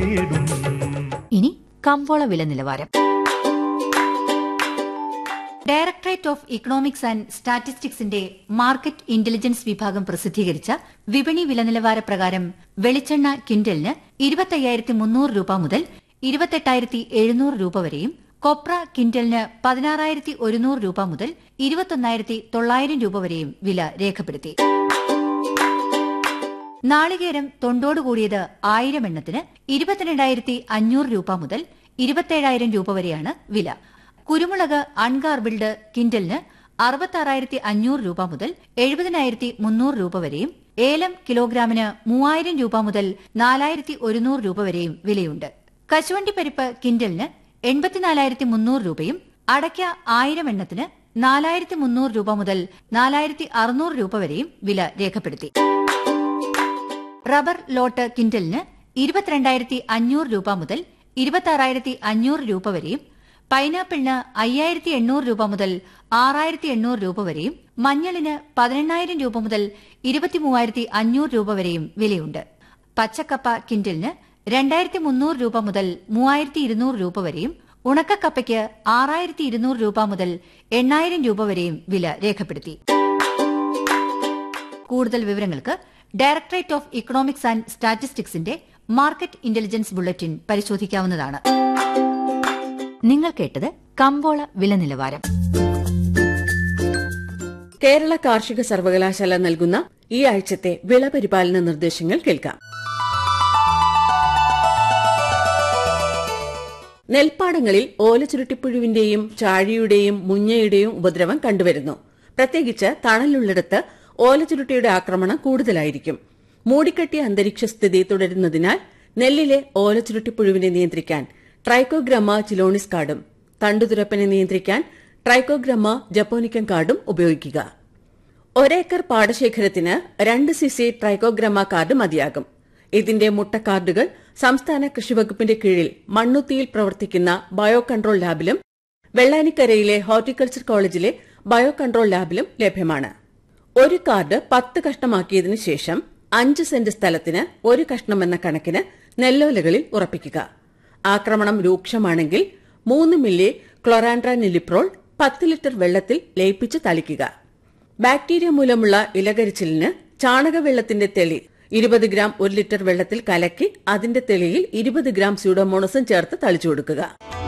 ഇനി കമ്പോള വില നിലവാരം ഡയറക്ടറേറ്റ് ഓഫ് ഇക്കണോമിക്സ് ആൻഡ് സ്റ്റാറ്റിസ്റ്റിക്സിന്റെ മാർക്കറ്റ് ഇന്റലിജൻസ് വിഭാഗം പ്രസിദ്ധീകരിച്ച വിപണി വില നിലവാര പ്രകാരം വെളിച്ചെണ്ണ ക്വിന്റലിന് ഇരുപത്തയ്യായിരത്തി മുന്നൂറ് രൂപ മുതൽ ഇരുപത്തെട്ടായിരത്തി എഴുന്നൂറ് രൂപ വരെയും കൊപ്ര ക്വിന്റലിന് പതിനാറായിരത്തി ഒരുന്നൂറ് രൂപ മുതൽ ഇരുപത്തൊന്നായിരത്തി തൊള്ളായിരം രൂപ വരെയും വില രേഖപ്പെടുത്തി നാളികേരം തൊണ്ടോടുകൂടിയത് ആയിരം എണ്ണത്തിന് ഇരുപത്തിരണ്ടായിരത്തി അഞ്ഞൂറ് രൂപ മുതൽ ഇരുപത്തേഴായിരം രൂപ വരെയാണ് വില കുരുമുളക് അൺഗാർബിൾഡ് കിൻഡലിന് അറുപത്താറായിരത്തി അഞ്ഞൂറ് രൂപ മുതൽ എഴുപതിനായിരത്തി മുന്നൂറ് രൂപ വരെയും ഏലം കിലോഗ്രാമിന് മൂവായിരം രൂപ മുതൽ നാലായിരത്തി ഒരുന്നൂറ് രൂപ വരെയും വിലയുണ്ട് കശുവണ്ടി പരിപ്പ് കിൻഡലിന് എൺപത്തിനാലായിരത്തി മുന്നൂറ് രൂപയും അടയ്ക്ക ആയിരം എണ്ണത്തിന് നാലായിരത്തി മുന്നൂറ് രൂപ മുതൽ നാലായിരത്തി അറുന്നൂറ് രൂപ വരെയും വില രേഖപ്പെടുത്തി റബ്ബർ ലോട്ട് കിൻഡലിന് ഇരുപത്തിരണ്ടായിരത്തി അഞ്ഞൂറ് രൂപ മുതൽ ഇരുപത്തി അഞ്ഞൂറ് രൂപ വരെയും പൈനാപ്പിളിന് അയ്യായിരത്തി എണ്ണൂറ് രൂപ മുതൽ ആറായിരത്തി എണ്ണൂറ് രൂപ വരെയും മഞ്ഞളിന് പതിനെണ്ണായിരം രൂപ മുതൽ ഇരുപത്തിമൂവായിരത്തി അഞ്ഞൂറ് രൂപ വരെയും വിലയുണ്ട് പച്ചക്കപ്പ കിൻഡലിന് രണ്ടായിരത്തി മുന്നൂറ് രൂപ മുതൽ മൂവായിരത്തി ഇരുന്നൂറ് രൂപ വരെയും ഉണക്കക്കപ്പയ്ക്ക് ആറായിരത്തി ഇരുന്നൂറ് രൂപ മുതൽ എണ്ണായിരം രൂപ വരെയും വില രേഖപ്പെടുത്തി കൂടുതൽ വിവരങ്ങൾക്ക് ഡയറക്ടറേറ്റ് ഓഫ് ഇക്കണോമിക്സ് ആൻഡ് സ്റ്റാറ്റിസ്റ്റിക്സിന്റെ മാർക്കറ്റ് ഇന്റലിജൻസ് ബുള്ളറ്റിൻ പരിശോധിക്കാവുന്നതാണ് നിങ്ങൾ കേട്ടത് കമ്പോള വില നിലവാരം കേരള കാർഷിക സർവകലാശാല നൽകുന്ന ഈ ആഴ്ചത്തെ വിള പരിപാലന നിർദ്ദേശങ്ങൾ കേൾക്കാം നെൽപ്പാടങ്ങളിൽ ഓലച്ചുരുട്ടിപ്പുഴുവിന്റെയും ചാഴിയുടെയും മുഞ്ഞയുടെയും ഉപദ്രവം കണ്ടുവരുന്നു പ്രത്യേകിച്ച് തണലുള്ളിടത്ത് ഓലച്ചുരുട്ടിയുടെ ആക്രമണം കൂടുതലായിരിക്കും മൂടിക്കെട്ടിയ അന്തരീക്ഷ സ്ഥിതി തുടരുന്നതിനാൽ നെല്ലിലെ ഓലച്ചുരുട്ടിപ്പുഴുവിനെ നിയന്ത്രിക്കാൻ ട്രൈക്കോഗ്രമ ചിലോണിസ് കാർഡും തണ്ടുതുരപ്പനെ നിയന്ത്രിക്കാൻ ട്രൈക്കോഗ്രമ ജപ്പോനിക്കം കാർഡും ഉപയോഗിക്കുക ഒരേക്കർ പാടശേഖരത്തിന് രണ്ട് സിസി ട്രൈക്കോഗ്രമ കാർഡ് മതിയാകും ഇതിന്റെ മുട്ട കാർഡുകൾ സംസ്ഥാന കൃഷിവകുപ്പിന്റെ കീഴിൽ മണ്ണുത്തിയിൽ പ്രവർത്തിക്കുന്ന ബയോ കൺട്രോൾ ലാബിലും വെള്ളാനിക്കരയിലെ ഹോർട്ടിക്കൾച്ചർ കോളേജിലെ ബയോ കൺട്രോൾ ലാബിലും ലഭ്യമാണ് ഒരു കാർഡ് പത്ത് കഷ്ണമാക്കിയതിനു ശേഷം അഞ്ച് സെന്റ് സ്ഥലത്തിന് ഒരു കഷ്ണമെന്ന കണക്കിന് നെല്ലോലകളിൽ ഉറപ്പിക്കുക ആക്രമണം രൂക്ഷമാണെങ്കിൽ മൂന്ന് മില്ലി ക്ലൊറാൻഡ്രാനിലിപ്രോൾ പത്ത് ലിറ്റർ വെള്ളത്തിൽ ലയിപ്പിച്ച് തളിക്കുക ബാക്ടീരിയ മൂലമുള്ള ഇലകരിച്ചിലിന് ചാണകവെള്ളത്തിന്റെ തെളി ഇരുപത് ഗ്രാം ഒരു ലിറ്റർ വെള്ളത്തിൽ കലക്കി അതിന്റെ തെളിയിൽ ഇരുപത് ഗ്രാം സ്യൂഡോമോണസും ചേർത്ത് തളിച്ചു കൊടുക്കുക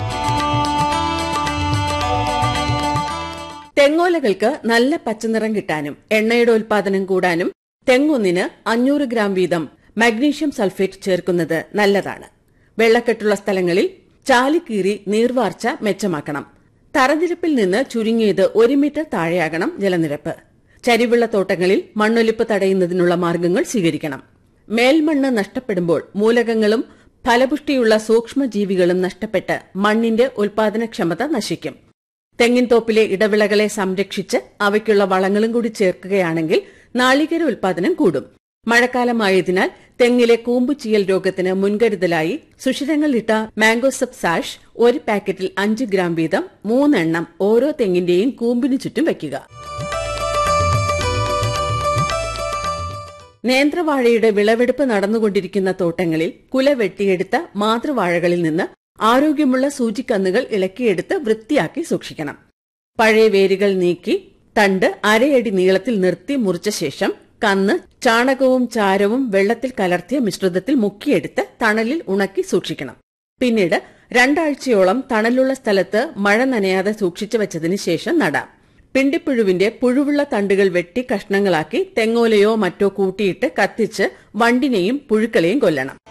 തെങ്ങോലകൾക്ക് നല്ല പച്ചനിറം കിട്ടാനും എണ്ണയുടെ ഉൽപാദനം കൂടാനും തെങ്ങൊന്നിന് അഞ്ഞൂറ് ഗ്രാം വീതം മഗ്നീഷ്യം സൾഫേറ്റ് ചേർക്കുന്നത് നല്ലതാണ് വെള്ളക്കെട്ടുള്ള സ്ഥലങ്ങളിൽ ചാലിക്കീറി നീർവാർച്ച മെച്ചമാക്കണം തറനിരപ്പിൽ നിന്ന് ചുരുങ്ങിയത് ഒരു മീറ്റർ താഴെയാകണം ജലനിരപ്പ് ചരിവുള്ള തോട്ടങ്ങളിൽ മണ്ണൊലിപ്പ് തടയുന്നതിനുള്ള മാർഗങ്ങൾ സ്വീകരിക്കണം മേൽമണ്ണ് നഷ്ടപ്പെടുമ്പോൾ മൂലകങ്ങളും ഫലപുഷ്ടിയുള്ള സൂക്ഷ്മജീവികളും നഷ്ടപ്പെട്ട് മണ്ണിന്റെ ഉൽപാദനക്ഷമത നശിക്കും തെങ്ങിൻ തോപ്പിലെ ഇടവിളകളെ സംരക്ഷിച്ച് അവയ്ക്കുള്ള വളങ്ങളും കൂടി ചേർക്കുകയാണെങ്കിൽ നാളികേര ഉൽപാദനം കൂടും മഴക്കാലമായതിനാൽ തെങ്ങിലെ കൂമ്പുചീയൽ രോഗത്തിന് മുൻകരുതലായി സുഷിരങ്ങളിട്ട മാംഗോസപ്പ് സാഷ് ഒരു പാക്കറ്റിൽ അഞ്ച് ഗ്രാം വീതം മൂന്നെണ്ണം ഓരോ തെങ്ങിന്റെയും കൂമ്പിനു ചുറ്റും വയ്ക്കുക നേന്ത്രവാഴയുടെ വിളവെടുപ്പ് നടന്നുകൊണ്ടിരിക്കുന്ന തോട്ടങ്ങളിൽ കുല വെട്ടിയെടുത്ത മാതൃവാഴകളിൽ നിന്ന് ആരോഗ്യമുള്ള സൂചിക്കന്നുകൾ ഇളക്കിയെടുത്ത് വൃത്തിയാക്കി സൂക്ഷിക്കണം പഴയ വേരുകൾ നീക്കി തണ്ട് അരയടി നീളത്തിൽ നിർത്തി മുറിച്ച ശേഷം കന്ന് ചാണകവും ചാരവും വെള്ളത്തിൽ കലർത്തിയ മിശ്രിതത്തിൽ മുക്കിയെടുത്ത് തണലിൽ ഉണക്കി സൂക്ഷിക്കണം പിന്നീട് രണ്ടാഴ്ചയോളം തണലുള്ള സ്ഥലത്ത് മഴ നനയാതെ സൂക്ഷിച്ചു വെച്ചതിന് ശേഷം നടാം പിണ്ടിപ്പുഴുവിന്റെ പുഴുവുള്ള തണ്ടുകൾ വെട്ടി കഷ്ണങ്ങളാക്കി തെങ്ങോലയോ മറ്റോ കൂട്ടിയിട്ട് കത്തിച്ച് വണ്ടിനെയും പുഴുക്കളെയും കൊല്ലണം